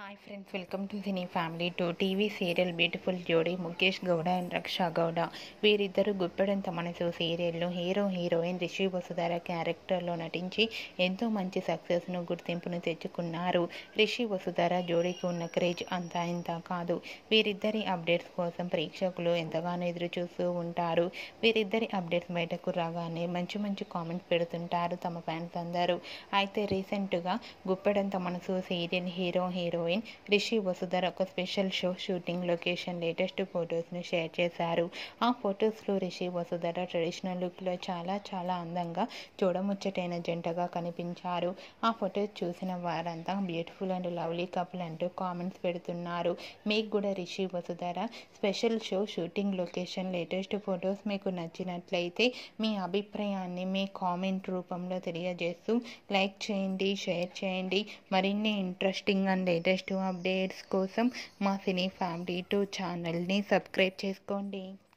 hi friends welcome to cine family to TV serial beautiful జోడీ Mukesh Gowda and Raksha Gowda వీరిద్దరు గుప్పెడంత మనసు సీరియల్లో హీరో హీరోయిన్ రిషి వసుధార క్యారెక్టర్లో నటించి ఎంతో మంచి సక్సెస్ను గుర్తింపును తెచ్చుకున్నారు రిషి వసుధార జోడీకి ఉన్న క్రేజ్ అంతా ఇంత కాదు వీరిద్దరి అప్డేట్స్ కోసం ప్రేక్షకులు ఎంతగానో ఎదురు చూస్తూ ఉంటారు వీరిద్దరి అప్డేట్స్ బయటకు రాగానే మంచి మంచి కామెంట్స్ పెడుతుంటారు తమ ఫ్యాన్స్ అందరూ అయితే రీసెంట్గా Guppedantha Manasu serial hero heroine Rishi Vasudhara ఒక special show shooting location latest ఫొటోస్ను షేర్ చేశారు ఆ ఫొటోస్లో రిషి వసుధర ట్రెడిషనల్ లుక్లో చాలా చాలా అందంగా చూడముచ్చటైన జంటగా కనిపించారు ఆ ఫొటోస్ చూసిన వారంతా బ్యూటిఫుల్ అండ్ లవ్లీ కపుల్ అంటూ కామెంట్స్ పెడుతున్నారు మీకు కూడా Rishi Vasudhara special show shooting location latest photos మీకు నచ్చినట్లయితే మీ అభిప్రాయాన్ని మీ కామెంట్ రూపంలో తెలియజేస్తూ లైక్ చేయండి షేర్ చేయండి మరిన్ని ఇంట్రెస్టింగ్ అండ్ లేటెస్ట్ అప్డేట్స్ కోసం మా సినీ ఫ్యామిలీ టూ ఛానల్ని సబ్స్క్రైబ్ చేసుకోండి